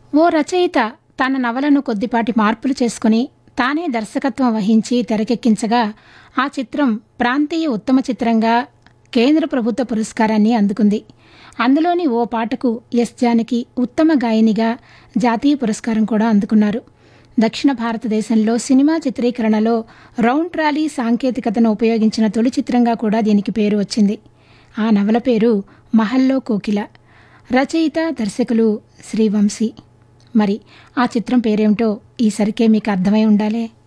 ఓ రచయిత తన నవలను కొద్దిపాటి మార్పులు చేసుకుని తానే దర్శకత్వం వహించి తెరకెక్కించగా ఆ చిత్రం ప్రాంతీయ ఉత్తమ చిత్రంగా కేంద్ర ప్రభుత్వ పురస్కారాన్ని అందుకుంది అందులోని ఓ పాటకు ఎస్ జానకి ఉత్తమ గాయనిగా జాతీయ పురస్కారం కూడా అందుకున్నారు దక్షిణ భారతదేశంలో సినిమా చిత్రీకరణలో రౌండ్ ట్రాలీ సాంకేతికతను ఉపయోగించిన తొలి చిత్రంగా కూడా దీనికి పేరు వచ్చింది ఆ నవల పేరు మహల్లో కోకిల రచయిత దర్శకులు శ్రీవంశీ మరి ఆ చిత్రం పేరేమిటో ఈసరికే మీకు అర్థమై ఉండాలే